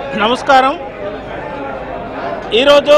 నమస్కారం ఈరోజు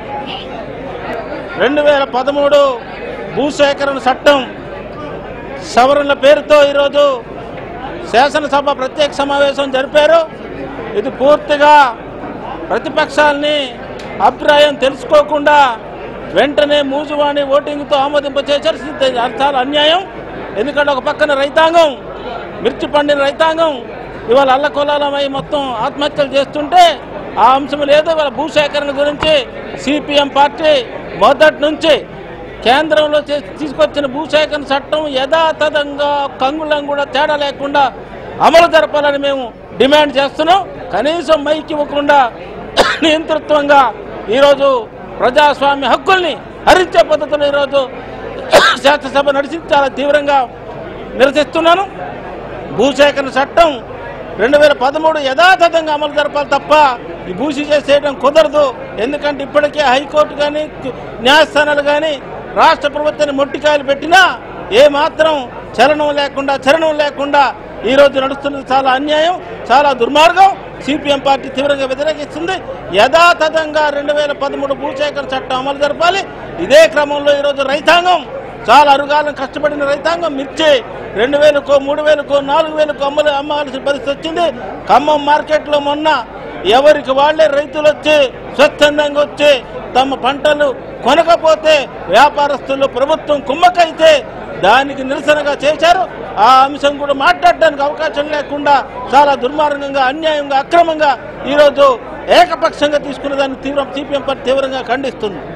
రెండు వేల పదమూడు భూసేకరణ చట్టం సవరణల పేరుతో ఈరోజు శాసనసభ ప్రత్యేక సమావేశం జరిపారు ఇది పూర్తిగా ప్రతిపక్షాలని అభిప్రాయం తెలుసుకోకుండా వెంటనే మూజువాణి ఓటింగ్తో ఆమోదింపచేశారు ఇది చాలా అన్యాయం ఎందుకంటే ఒక పక్కన రైతాంగం మిర్చి పండిన రైతాంగం ఇవాళ అల్లకొల్లాలమై మొత్తం ఆత్మహత్యలు చేస్తుంటే ఆ అంశం లేదు ఇవాళ భూసేకరణ గురించి సిపిఎం పార్టీ మొదటి నుంచి కేంద్రంలో చే- తీసుకొచ్చిన భూసేకరణ చట్టం యథాతథంగా కంగుళం కూడా తేడా లేకుండా అమలు జరపాలని మేము డిమాండ్ చేస్తున్నాం కనీసం మైక్ ఇవ్వకుండా నియంతృత్వంగా ఈరోజు ప్రజాస్వామ్య హక్కుల్ని హరించే పద్ధతిలో ఈరోజు శాసనసభ నడిచి చాలా తీవ్రంగా నిరసిస్తున్నాను భూసేకరణ చట్టం రెండు వేల పదమూడు యథాతథంగా అమలు జరపాలి తప్ప ఈ భూసి చేసేయడం కుదరదు ఎందుకంటే ఇప్పటికే హైకోర్టు కానీ న్యాయస్థానాలు కానీ రాష్ట్ర ప్రభుత్వాన్ని మొట్టికాయలు పెట్టినా ఏ మాత్రం చలనం లేకుండా చలనం లేకుండా ఈ రోజు నడుస్తున్నది చాలా అన్యాయం చాలా దుర్మార్గం సిపిఎం పార్టీ తీవ్రంగా వ్యతిరేకిస్తుంది యథాతథంగా రెండు వేల పదమూడు భూసేకరణ చట్టం అమలు జరపాలి ఇదే క్రమంలో ఈరోజు రైతాంగం చాలా అరుగాలం కష్టపడిన రైతాంగం మిర్చి రెండు వేలకో మూడు వేలకో నాలుగు వేలకో అమ్మలు అమ్మాల్సిన పరిస్థితి వచ్చింది ఖమ్మం మార్కెట్లో మొన్న ఎవరికి వాళ్ళే రైతులు వచ్చి స్వచ్ఛందంగా వచ్చి తమ పంటలు కొనకపోతే వ్యాపారస్తులు ప్రభుత్వం కుమ్మకైతే దానికి నిరసనగా చేశారు ఆ అంశం కూడా మాట్లాడడానికి అవకాశం లేకుండా చాలా దుర్మార్గంగా అన్యాయంగా అక్రమంగా ఈరోజు ఏకపక్షంగా తీసుకున్న దాన్ని తీవ్రం సిపిఎం పార్టీ తీవ్రంగా ఖండిస్తుంది